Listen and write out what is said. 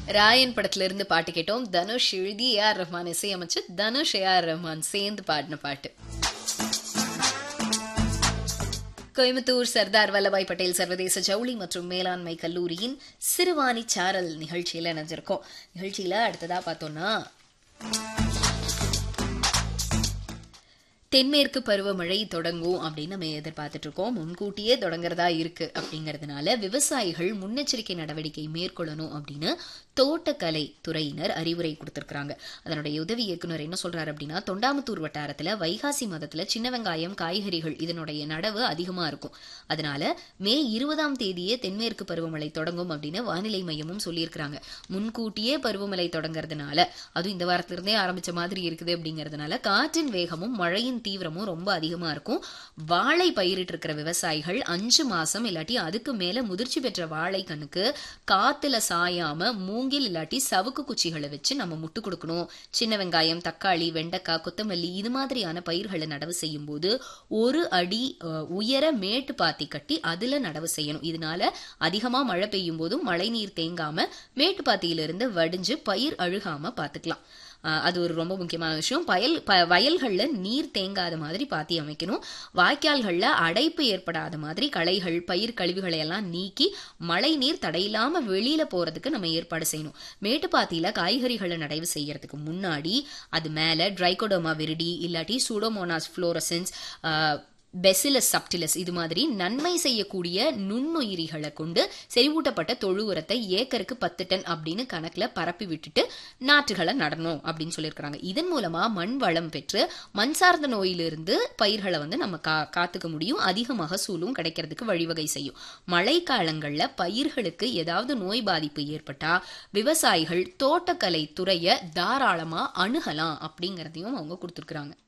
ராயன் படத்துல இருந்து பாட்டு கேட்டோம் தனுஷ் எழுதி ஏ ஆர் ரஹ்மான் இசையமைச்சு தனுஷ் ஏ ஆர் ரஹ்மான் சேர்ந்து பாடின பாட்டு கோயம்புத்தூர் சர்தார் வல்லபாய் பட்டேல் சர்வதேச ஜவுளி மற்றும் மேலாண்மை கல்லூரியின் சிறுவாணி சாரல் நிகழ்ச்சியில இணைஞ்சிருக்கோம் நிகழ்ச்சியில அடுத்ததா பார்த்தோம்னா தென்மேற்கு பருவமழை தொடங்கும் அப்படின்னு நம்ம எதிர்பார்த்துட்டு இருக்கோம் முன்கூட்டியே தொடங்குறதா இருக்கு அப்படிங்கறதுனால விவசாயிகள் முன்னெச்சரிக்கை நடவடிக்கை மேற்கொள்ளணும் அப்படின்னு தோட்டக்கலை துறையினர் அறிவுரை கொடுத்திருக்காங்க அதனுடைய உதவி இயக்குனர் என்ன சொல்றாரு அப்படின்னா தொண்டாமுத்தூர் வட்டாரத்துல வைகாசி மாதத்துல சின்ன வெங்காயம் காய்கறிகள் இதனுடைய நடவு அதிகமா இருக்கும் அதனால மே இருபதாம் தேதியே தென்மேற்கு பருவமழை தொடங்கும் அப்படின்னு வானிலை மையமும் சொல்லியிருக்கிறாங்க முன்கூட்டியே பருவமழை தொடங்குறதுனால அதுவும் இந்த வாரத்திலிருந்தே ஆரம்பிச்ச மாதிரி இருக்குது அப்படிங்கறதுனால காற்றின் வேகமும் மழையின் தீவிரமும் ரொம்ப அதிகமா இருக்கும் வாழை பயிரிட்டு இருக்கிற விவசாயிகள் அஞ்சு மாசம் இல்லாட்டி அதுக்கு மேல முதிர்ச்சி பெற்ற வாழை கண்ணுக்கு காத்துல சாயாம மூங்கில் இல்லாட்டி சவுக்கு குச்சிகளை வச்சு நம்ம முட்டு கொடுக்கணும் சின்ன வெங்காயம் தக்காளி வெண்டைக்காய் கொத்தமல்லி இது மாதிரியான பயிர்களை நடவு செய்யும் போது ஒரு அடி அஹ், உயர மேட்டு பாத்தி கட்டி அதுல நடவு செய்யணும் இதனால அதிகமா மழை பெய்யும் போதும் மழை நீர் தேங்காம மேட்டு பாத்தியிலிருந்து வடிஞ்சு பயிர் அழுகாம பாத்துக்கலாம் ஆஹ் அது ஒரு ரொம்ப முக்கியமான விஷயம் பயல் ப- வயல்கள்ல நீர் தேங்காத மாதிரி பாத்தி அமைக்கணும் வாய்க்கால்கள்ல அடைப்பு ஏற்படாத மாதிரி களைகள் பயிர் கழிவுகளை எல்லாம் நீக்கி மழை நீர் தடையில்லாம வெளியில போறதுக்கு நம்ம ஏற்பாடு செய்யணும் மேட்டுப்பாத்தியில காய்கறிகளை நடவு செய்யறதுக்கு முன்னாடி அது மேல ட்ரைகோடோமா விரிடி இல்லாட்டி சூடோமோனாஸ் ஃப்ளோரசன்ஸ் பெசிலஸ் சப்டிலஸ் இது மாதிரி நன்மை செய்யக்கூடிய நுண்ணுயிரிகளை கொண்டு செறிவூட்டப்பட்ட தொழு உரத்தை ஏக்கருக்கு பத்து டன் அப்படின்னு கணக்குல பரப்பி விட்டுட்டு நாற்றுகளை நடணும் அப்படின்னு சொல்லியிருக்கிறாங்க இதன் மூலமா மண் வளம் பெற்று மண் சார்ந்த நோயிலிருந்து பயிர்களை வந்து நம்ம கா காத்துக்க முடியும் அதிக மகசூலும் கிடைக்கிறதுக்கு வழிவகை செய்யும் மழை காலங்கள்ல பயிர்களுக்கு ஏதாவது நோய் பாதிப்பு ஏற்பட்டா விவசாயிகள் தோட்டக்கலை துறையை தாராளமா அணுகலாம் அப்படிங்கறதையும் அவங்க கொடுத்துருக்குறாங்க